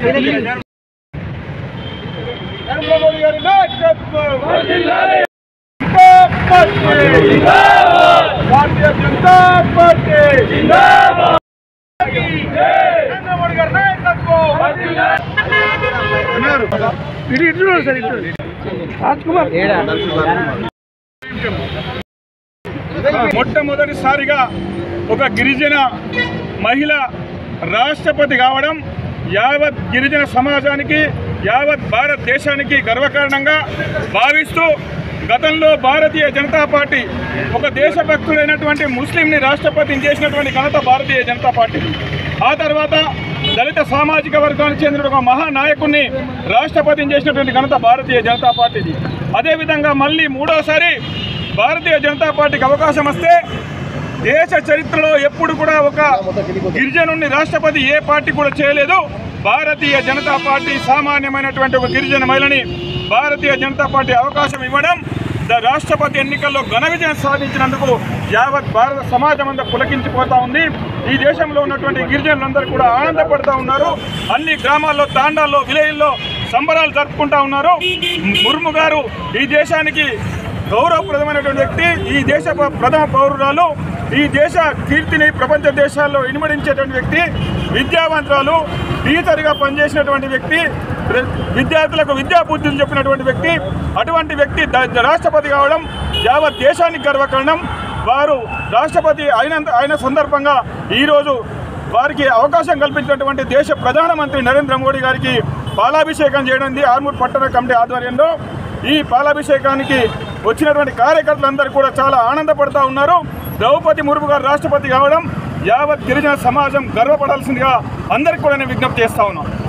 నరేంద్ర మోడీ గారి నాయకత్వం భారతీయ జనతా పార్టీ నరేంద్ర మోడీ గారి నాయకత్వం ఇటు ఇటు చూడు సార్ ఇటు రాజ్ కుమార్ మొట్టమొదటిసారిగా ఒక గిరిజన మహిళ రాష్ట్రపతి కావడం యావత్ గిరిజన సమాజానికి యావత్ భారతదేశానికి గర్వకారణంగా భావిస్తూ గతంలో భారతీయ జనతా పార్టీ ఒక దేశభక్తుడైనటువంటి ముస్లింని రాష్ట్రపతిని చేసినటువంటి ఘనత భారతీయ జనతా పార్టీ ఆ తర్వాత దళిత సామాజిక వర్గానికి చెందిన ఒక మహానాయకుడిని రాష్ట్రపతిని చేసినటువంటి ఘనత భారతీయ జనతా పార్టీది అదేవిధంగా మళ్ళీ మూడోసారి భారతీయ జనతా పార్టీకి అవకాశం వస్తే దేశ చరిత్రలో ఎప్పుడు కూడా ఒక గిరిజనుడిని రాష్ట్రపతి ఏ పార్టీ కూడా చేయలేదు భారతీయ జనతా పార్టీ సామాన్యమైనటువంటి ఒక గిరిజన మహిళని భారతీయ జనతా పార్టీ అవకాశం ఇవ్వడం ద రాష్ట్రపతి ఎన్నికల్లో ఘన విజయం సాధించినందుకు యావత్ భారత సమాజం అంతా పులకించిపోతా ఉంది ఈ దేశంలో ఉన్నటువంటి గిరిజనులందరూ కూడా ఆనందపడతా ఉన్నారు అన్ని గ్రామాల్లో తాండాల్లో విలేజ్ల్లో సంబరాలు జరుపుకుంటా ఉన్నారు ముర్ము గారు ఈ దేశానికి గౌరవప్రదమైనటువంటి వ్యక్తి ఈ దేశ ప- ప్రథమ పౌరురాలు ఈ దేశ కీర్తిని ప్రపంచ దేశాల్లో ఇనుమడించేటువంటి వ్యక్తి విద్యావంతురాలు టీచర్గా పనిచేసినటువంటి వ్యక్తి ప్ర- విద్యార్థులకు విద్యా బుద్ధులు చెప్పినటువంటి వ్యక్తి అటువంటి వ్యక్తి ద- రాష్ట్రపతి కావడం యావత్ దేశానికి గర్వకారణం వారు రాష్ట్రపతి అయిన అయిన సందర్భంగా ఈరోజు వారికి అవకాశం కల్పించినటువంటి దేశ ప్రధానమంత్రి నరేంద్ర మోడీ గారికి పాలాభిషేకం చేయడం ఆర్మూర్ పట్టణ కమిటీ ఆధ్వర్యంలో ఈ పాలాభిషేకానికి వచ్చినటువంటి కార్యకర్తలందరూ కూడా చాలా ఆనందపడుతూ ఉన్నారు ద్రౌపది ముర్ము గారు రాష్ట్రపతి కావడం యావత్ గిరిజన సమాజం గర్వపడాల్సిందిగా అందరికీ కూడా నేను విజ్ఞప్తి చేస్తా ఉన్నాను